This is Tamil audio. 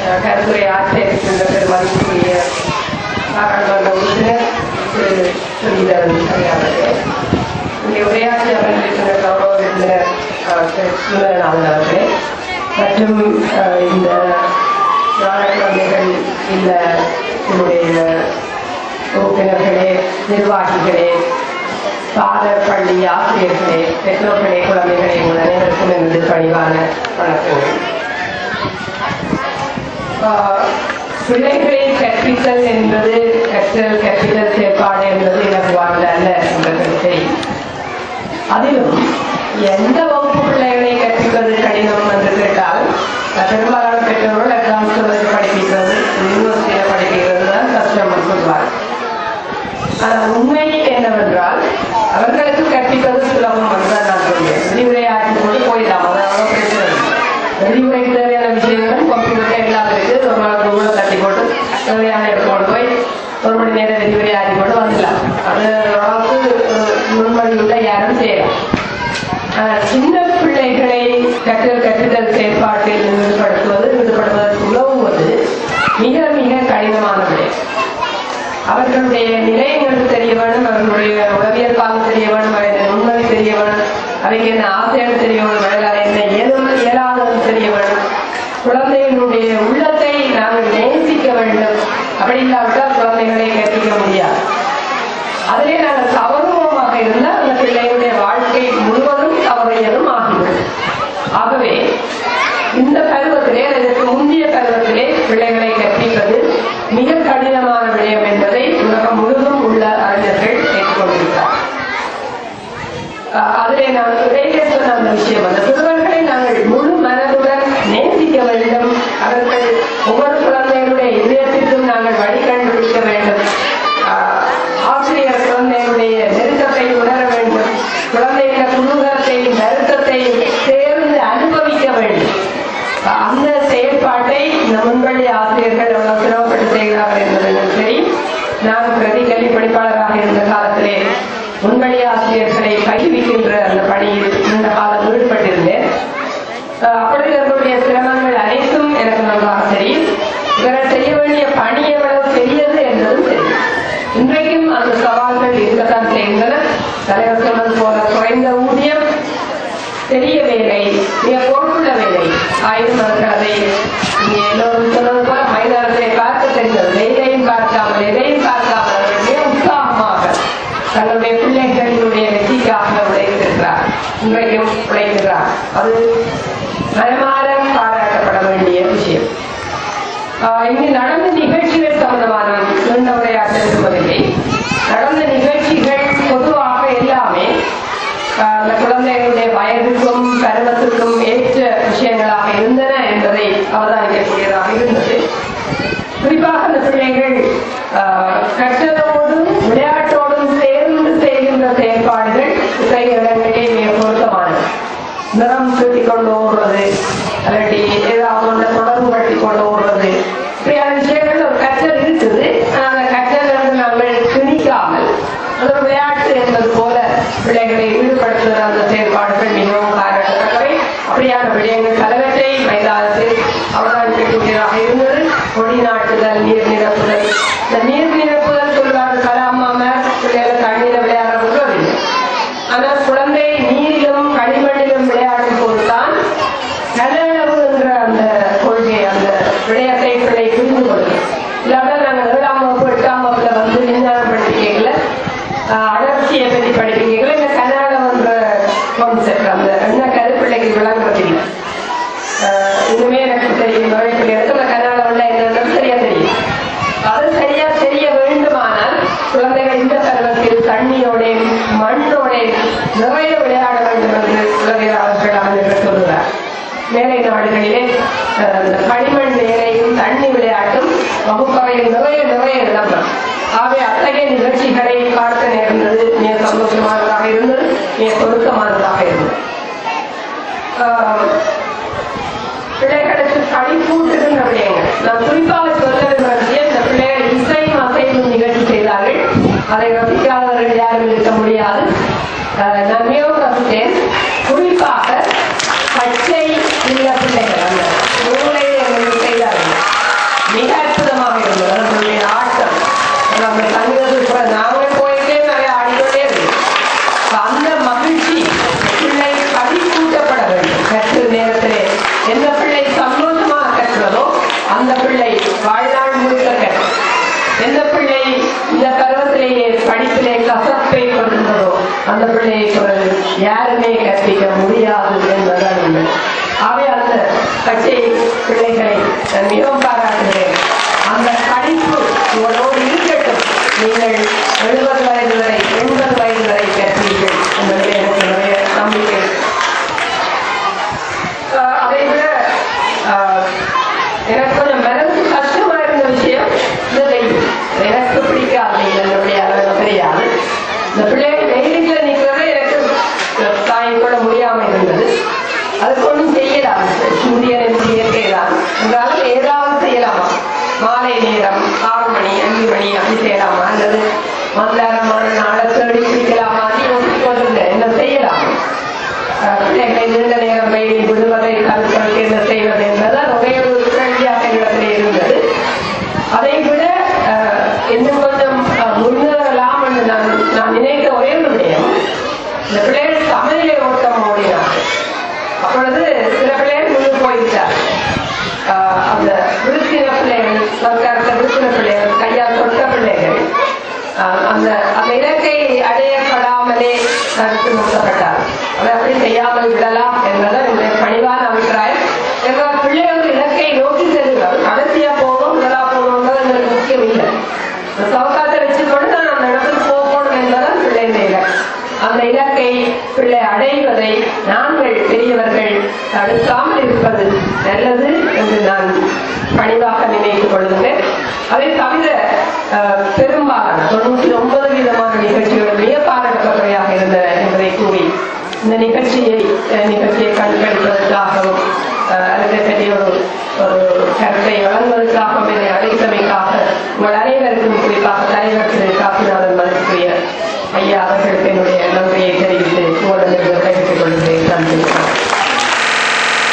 அஹ், கருத்துரை ஆட்சியிருக்கின்ற பெருமதிப்புரிய பாராளுமன்ற உறுப்பினர் திரு சுரீதரன் அவர்களே இங்கே உரையாற்றி அமர்ந்திருக்கின்ற கௌரவ விருந்தினர் அஹ், திரு சுந்தரநாதன் அவர்களே மற்றும் அஹ், இந்த ஞானக்கிழமைகள் இந்த என்னுடைய உறுப்பினர்களே நிர்வாகிகளே பாதர் பள்ளி ஆசிரியர்களே பெற்றோர்களே குழந்தைகளே உங்கள் அனைவருக்கும் எனது பணிவான வணக்கங்கள் ஆஹ், பிள்ளைகளை கற்பித்தல் என்பது கற்றல் கற்பித்தல் செயற்பாடு என்பது இலகுவானது அல்ல என்பது தெரியும் அதிலும் எந்த வகுப்பு பிள்ளைகளை கற்பிப்பது கடினம் என்று கேட்டால் பெரும்பாலான பெற்றோர்கள் எக்ஸாம் சொல்வது படிப்பிக்கிறது யூனிவர்சிட்டியில் படிப்பிக்கிறது தான் கஷ்டம் என்று சொல்வார் ஆனால் உண்மை என்னவென்றால் அவர்களுக்கு கற்பிப்பது சுலபம் என்றுதான் நான் சொல்வேன் விரிவுரை ஆட்சி கொண்டு போயிடலாம் அதாவது பிரச்சனை இல்லை. விரிவுரைக்கு தேவையான விஷயங்களும் கம்ப்யூட்டர் எல்லாம் இருக்கு ஒரு நாள் ரூம்ல தட்டி போட்டு தேவையான எடுத்து கொண்டு போய் ஒரு மணி நேரம் விரிவுரை ஆட்சி கொண்டு வந்துடலாம் அது ஓரளவுக்கு முன்மொழி உள்ள யாரும் செய்யலாம் ஆஹ் சின்ன பிள்ளைகளை கற்றல் கற்பித்தல் செயற்பாட்டில் ஈடுபடுத்துவது ஈடுபடுவதற்கு உதவுவது மிக மிக கடினமான விடயம் அவர்களுடைய நிலை எங்களுக்கு தெரிய வேணும் அவர்களுடைய உளவியல் பாகம் தெரிய வேணும் அவருடைய உண்மை தெரிய வேணும் அவைக்கு என்ன ஆசைகள் தெரிய வேணும் அவர்களால் என்ன இயலும் இயலாதது தெரிய வேணும் குழந்தைகளுடைய உள்ளத்தை நாங்கள் நேசிக்க வேண்டும் அப்படி இல்லாவிட்டால் குழந்தைகளை கற்பிக்க முடியாது அதிலே நாங்கள் தவறுவோமாக இருந்தால் அந்த பிள்ளைகளுடைய வாழ்க்கை முழுவதும் தவறியதும் ஆகிவிடும் ஆகவே இந்த பருவத்திலே அதற்கு முந்தைய பருவத்திலே பிள்ளைகளை கற்பிப்பது மிக கடினமான விடயம் என்பதை உலகம் முழுவதும் உள்ள அறிஞர்கள் ஏற்றுக்கொண்டிருக்கிறார் அஹ் அதிலே நான் இடையிலே சொன்ன அந்த விஷயம் அந்த சிறுவர்களை நாங்கள் முழு மனதுடன் நேசிக்க வேண்டும் அவர்கள் ஒவ்வொரு குழந்தைகளுடைய இதயத்திற்கும் நாங்கள் வழி கண்டுபிடிக்க வேண்டும் அஹ் ஆசிரியர் குழந்தைகளுடைய நெருக்கத்தை உணர வேண்டும் குழந்தைகள குதூகலத்தையும் வருத்தத்தையும் சேர்ந்து அனுபவிக்க வேண்டும் அஹ் அந்த செயற்பாட்டை இந்த முன்வழி ஆசிரியர்கள் எவ்வளவு சிரமப்பட்டு செய்கிறார்கள் என்பது எனக்கு தெரியும் நான் பிரதி கல்வி படிப்பாளராக இருந்த காலத்திலே முன்வழி ஆசிரியர்களை பயிர்விக்கின்ற அந்த பணியில் நீண்ட காலம் ஈடுபட்டிருந்தேன் அஹ் அப்பொழுது அவர்களுடைய சிரமங்கள் அனைத்தும் எனக்கு நன்றாக தெரியும் இவர்கள் செய்ய வேண்டிய பணி எவ்வளவு பெரியது என்பதும் தெரியும் இன்றைக்கும் அந்த சவால்கள் இருக்கத்தான் செய்கின்றன தலைவர் சொன்னது போல குறைந்த ஊதியம் பெரிய வேலை மிக பொறுப்புள்ள வேலை ஆயிரம் அவர்கள் அதை இங்கே எல்லோரும் சொன்னது போல மைதானத்தை பார்க்க தெரிந்தது எதையும் பார்க்காமல் எதையும் பார்க்காமல் அவர்கள் மிக உற்சாகமாக தன்னுடைய பிள்ளைகளினுடைய வெற்றிக்காக உழைத்திருக்கிறார் இன்றைக்கும் உழைக்கிறார் அது மனமாற பாராட்டப்பட வேண்டிய விஷயம் ஆஹ் இங்கு நடந்த நிகழ்ச்சிகள் சம்பந்தமான நீண்ட உரையாற்ற விரும்பவில்லை நடந்த நிகழ்ச்சிகள் பொதுவாக எல்லாமே ஆஹ் அந்த குழந்தைகளுடைய வயதுக்கும் பருவத்துக்கும் ஏற்ற விஷயங்களாக இருந்தன என்பதை அவதானிக்கக்கூடியதாக இருந்தது குறிப்பாக அந்த பிள்ளைகள் ஆஹ் கற்றலோடும் விளையாட்டோடும் சேர்ந்து செய்கின்ற செயற்பாடுகள் இத்தகைய இடங்களிலே மிக பொருத்தமானது நிறம் சுட்டிக் கொண்டு ஓடுறது இல்லாட்டி ஏதாவது ஒன்றை தொடர்பு பட்டி கொண்டு ஓடுறது இப்படியான விஷயங்கள் ஒரு கற்றல் இருக்குது ஆனால் அந்த கற்றல் வந்து நாங்கள் திணிக்காமல் அது ஒரு விளையாட்டு என்பது போல பிள்ளைகளை ஈடுபடுத்துகிற அந்த செயற்பாடுகள் மிகவும் பாராட்டத்தக்கவை அப்படியான விடயங்கள் பலவற்றை மைதானத்தில் அவதானிக்கக்கூடியதாக இருந்தது கொடி நாட்டுதல் நீர் நிரப்புதல் இந்த நீர் நிரப்புதல் சொல்வார்கள் கலாமாம பிள்ளைகள் தண்ணீரை விளையாட விடுவதில்லை ஆனால் குழந்தை நீரிலும் களிமண்ணிலும் விளையாடும் போதுதான் கனளவு என்ற அந்த கொள்கை அந்த விளையாட்டை பிள்ளை புரிந்து கொள்ளும் இல்லாமல் நாங்கள் ஏழாம் வகுப்பு எட்டாம் வகுப்புல வந்து விஞ்ஞானம் படிப்பிக்கல அடர்த்தியை பற்றி படிப்பிக்கல இந்த கனளவு என்ற கான்செப்ட் அந்த என்ன கருப்பிள்ளைக்கு விளங்குறதில்லை ஆஹ் இன்னுமே எனக்கு தெரியும் நோய்கள் எடுத்து கனவுல என்னன்னு சரியா தெரியும் அது சரியா தெரிய வேண்டுமானால் குழந்தைகள் இந்த பருவத்தில் தண்ணியோட மண்ணோட நிறைய விளையாட வேண்டும் என்று உலகியலாளர்கள் அமைச்சர் சொல்கிறார் மேலை நாடுகளிலே ஆஹ் இந்த களிமண் வேலையும் தண்ணி விளையாட்டும் வகுப்பறையில் நிறைய நிறைய இடம்பெறும் ஆகவே அத்தகைய நிகழ்ச்சிகளை பார்க்க நேர்ந்தது மிக சந்தோஷமானதாக இருந்தது மிக பொருத்தமானதாக இருந்தது ஆஹ் பிள்ளைகளுக்கு களிப்பூட்டுகின்ற விடயங்கள் நான் குறிப்பாக சொல்ல விரும்பிய இந்த பிள்ளைகள் இசை அசைவும் நிகழ்ச்சி செய்தார்கள் அதை ரசிக்காதவர்கள் யாரும் இருக்க முடியாது அஹ் நான் மிகவும் ரசித்தேன் குறிப்பாக பச்சை உள்ள பிள்ளைகள் அந்த நூலை அவர்கள் செய்தார்கள் பச்சை பிள்ளைகளை நான் மிகவும் பாராட்டுகிறேன் அந்த படிப்பு உங்களோடு இருக்கட்டும் நீங்கள் எழுபது வயது வரை எண்பது வயது வரை கற்றீர்கள் என்பதில் எனக்கு நிறைய நம்பிக்கை ஆஹ் அதை விட ஆஹ், எனக்கு கொஞ்சம் மனசு கஷ்டமா இருந்த விஷயம் இந்த வெயில் எனக்கு பிடிக்காது என்னுடைய அளவு தெரியாது இந்த பிள்ளைகள் வெயிலுக்குள்ள நிற்கிறது எனக்கு தாங்கிக் கொள்ள முடியாம இருந்தது அதுக்கு ஒன்றும் செய்யலாம் சூரியன் என்று இயற்கை தான் என்றாலும் ஏதாவது செய்யலாமா மாலை நேரம் ஆறு மணி அஞ்சு மணி அப்படி செய்யலாமா அல்லது மந்தாரமான நாளை தேடி பிடிக்கலாமா யோசிச்சு கொண்டிருந்த என்ன செய்யலாம் அஹ் பிள்ளைகளை நீண்ட நேரம் வெயில் விடுவதை தடுப்பதற்கு என்ன செய்வது என்பதுதான் ஒரே ஒரு கேள்வியாக என்னிடத்தில் இருந்தது அதை விட அஹ், இன்னும் கொஞ்சம் அஹ், முன்னேறலாம் என்று நான் நான் நினைத்த ஒரே ஒரு விடயம் இந்த பிள்ளைகள் சமையலை ஓட்டம் ஓடினார்கள் அப்பொழுது சில பிள்ளைகள் முழு போயிட்டார் ஆஹ் அந்த விருத்தின பிள்ளைகள் சர்க்காரத்தில் விருத்தின பிள்ளைகள் கையால் தொட்ட பிள்ளைகள் ஆஹ் அந்த அந்த இலக்கை அடையப்படாமலே தடுத்து நிறுத்தப்பட்டார் அதை அப்படி செய்யாமல் விடலாம் என்பதுதான் என்னுடைய பணிவான அபிப்பிராயம் என்றால் பிள்ளைகள் இலக்கை நோக்கி செல்கிறார் கடைசியா போகணும் முதலா போகணும்ன்றது எங்களுக்கு முக்கியம் இல்லை இந்த சவக்காத்தை வச்சுக்கொண்டு நான் அந்த இடத்துக்கு போகணும் என்பதுதான் பிள்ளையின் இலக்கு அந்த இலக்கை பிள்ளை அடைவதை நாங்கள் பெரியவர்கள் தடுக்காமல் இருப்பது நல்லது என்று நான் பணிவாக நினைத்துக் கொள்கிறேன் அதை தவிர அஹ், பெரும்பாலான தொண்ணூற்றி ஒன்பது விதமான நிகழ்ச்சிகள் மிக பாராட்டப்பட்டவையாக இருந்தன என்பதை கூறி இந்த நிகழ்ச்சி